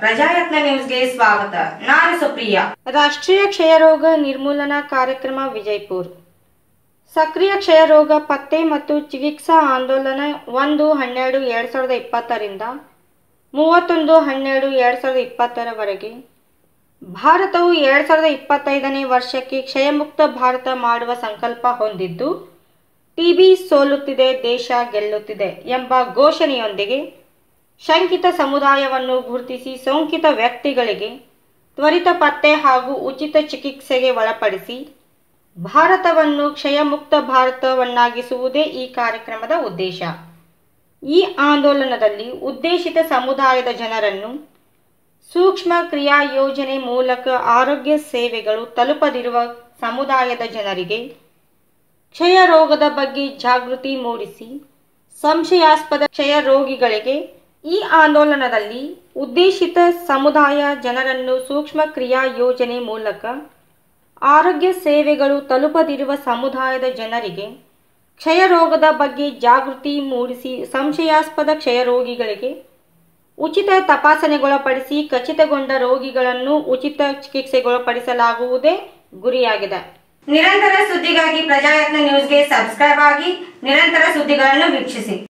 ಪ್ರಜಾಯತ್ನ ನ್ಯೂಸ್ಗೆ ಸ್ವಾಗತ ನಾನು ಸುಪ್ರಿಯಾ ರಾಷ್ಟ್ರೀಯ ಕ್ಷಯರೋಗ ನಿರ್ಮೂಲನಾ ಕಾರ್ಯಕ್ರಮ ವಿಜಯಪುರ ಸಕ್ರಿಯ ಕ್ಷಯರೋಗ ಪತ್ತೆ ಮತ್ತು ಚಿಕಿತ್ಸಾ ಆಂದೋಲನ ಒಂದು ಹನ್ನೆರಡು ಎರಡು ಸಾವಿರದ ಇಪ್ಪತ್ತರಿಂದ ಮೂವತ್ತೊಂದು ಹನ್ನೆರಡು ಎರಡು ಸಾವಿರದ ಇಪ್ಪತ್ತರವರೆಗೆ ಭಾರತವು ಎರಡು ಸಾವಿರದ ಇಪ್ಪತ್ತೈದನೇ ವರ್ಷಕ್ಕೆ ಕ್ಷಯಮುಕ್ತ ಭಾರತ ಮಾಡುವ ಸಂಕಲ್ಪ ಹೊಂದಿದ್ದು ಟಿಬಿ ಸೋಲುತ್ತಿದೆ ದೇಶ ಗೆಲ್ಲುತ್ತಿದೆ ಎಂಬ ಘೋಷಣೆಯೊಂದಿಗೆ ಶಂಕಿತ ಸಮುದಾಯವನ್ನು ಗುರುತಿಸಿ ಸೋಂಕಿತ ವ್ಯಕ್ತಿಗಳಿಗೆ ತ್ವರಿತ ಪತ್ತೆ ಹಾಗೂ ಉಚಿತ ಚಿಕಿತ್ಸೆಗೆ ಒಳಪಡಿಸಿ ಭಾರತವನ್ನು ಕ್ಷಯಮುಕ್ತ ಭಾರತವನ್ನಾಗಿಸುವುದೇ ಈ ಕಾರ್ಯಕ್ರಮದ ಉದ್ದೇಶ ಈ ಆಂದೋಲನದಲ್ಲಿ ಉದ್ದೇಶಿತ ಸಮುದಾಯದ ಜನರನ್ನು ಸೂಕ್ಷ್ಮ ಕ್ರಿಯಾ ಯೋಜನೆ ಮೂಲಕ ಆರೋಗ್ಯ ಸೇವೆಗಳು ತಲುಪದಿರುವ ಸಮುದಾಯದ ಜನರಿಗೆ ಕ್ಷಯ ರೋಗದ ಬಗ್ಗೆ ಜಾಗೃತಿ ಮೂಡಿಸಿ ಸಂಶಯಾಸ್ಪದ ಕ್ಷಯ ರೋಗಿಗಳಿಗೆ ಈ ಆಂದೋಲನದಲ್ಲಿ ಉದ್ದೇಶಿತ ಸಮುದಾಯ ಜನರನ್ನು ಸೂಕ್ಷ್ಮ ಕ್ರಿಯಾ ಯೋಜನೆ ಮೂಲಕ ಆರೋಗ್ಯ ಸೇವೆಗಳು ತಲುಪದಿರುವ ಸಮುದಾಯದ ಜನರಿಗೆ ಕ್ಷಯ ರೋಗದ ಬಗ್ಗೆ ಜಾಗೃತಿ ಮೂಡಿಸಿ ಸಂಶಯಾಸ್ಪದ ಕ್ಷಯ ರೋಗಿಗಳಿಗೆ ಉಚಿತ ತಪಾಸಣೆಗೊಳಪಡಿಸಿ ಖಚಿತಗೊಂಡ ರೋಗಿಗಳನ್ನು ಉಚಿತ ಚಿಕಿತ್ಸೆಗೊಳಪಡಿಸಲಾಗುವುದೇ ಗುರಿಯಾಗಿದೆ ನಿರಂತರ ಸುದ್ದಿಗಾಗಿ ಪ್ರಜಾಯತ್ನ ನ್ಯೂಸ್ಗೆ ಸಬ್ಸ್ಕ್ರೈಬ್ ಆಗಿ ನಿರಂತರ ಸುದ್ದಿಗಳನ್ನು ವೀಕ್ಷಿಸಿ